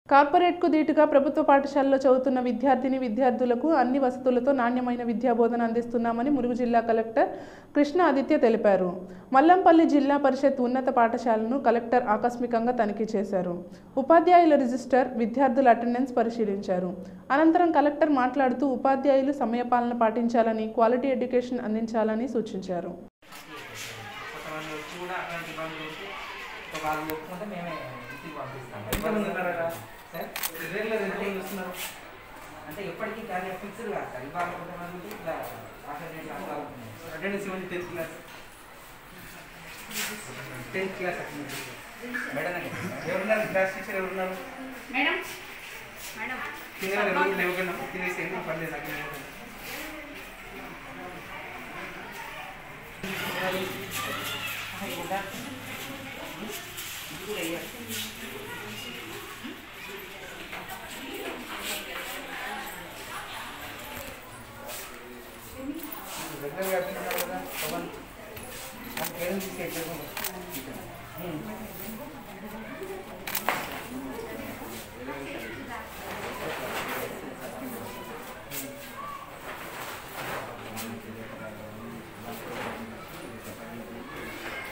కార్పొరేట్కు ధీటుగా ప్రభుత్వ పాఠశాలలో చదువుతున్న విద్యార్థిని విద్యార్థులకు అన్ని వసతులతో నాణ్యమైన విద్యా బోధన అందిస్తున్నామని ములుగు జిల్లా కలెక్టర్ కృష్ణ ఆదిత్య తెలిపారు మల్లంపల్లి జిల్లా పరిషత్ ఉన్నత పాఠశాలను కలెక్టర్ ఆకస్మికంగా తనిఖీ చేశారు ఉపాధ్యాయుల రిజిస్టర్ విద్యార్థుల అటెండెన్స్ పరిశీలించారు అనంతరం కలెక్టర్ మాట్లాడుతూ ఉపాధ్యాయులు సమయపాలన పాటించాలని క్వాలిటీ ఎడ్యుకేషన్ అందించాలని సూచించారు కొంతమంది వచ్చి కూడా అట్లాంటి ఇబ్బందులు ఉంటే ఒక వాళ్ళు ఒప్పుకుంటే మేమే ఇంటికి పంపిస్తాం ఎంతమంది ఉన్నారట? సార్ రెగ్యులర్ ఎంతమంది వస్తున్నారు అంటే ఎప్పటికీ కానీ ఫిక్స్డ్ కాదు సార్ ఇవాళ కొంతమంది ఉంటే ఇట్లా ఆల్టర్నేట్ అట్లా ఉంటుంది అటెండెన్స్ ఇవ్వండి tenth class tenth class attendance madam ఎవరున్నారు క్లాస్ టీచర్ ఎవరున్నారు మేడం మేడం తినేవాళ్ళు ఎవరు లేవకుండా తినేసి ఏం పర్లేదు అక్కడ లేవకుండా. ఇది కూడా వేయాలి రెగ్యులర్గా అటెండ్ కదా పవన్ పేరెంట్స్ తీసుకెళ్ళి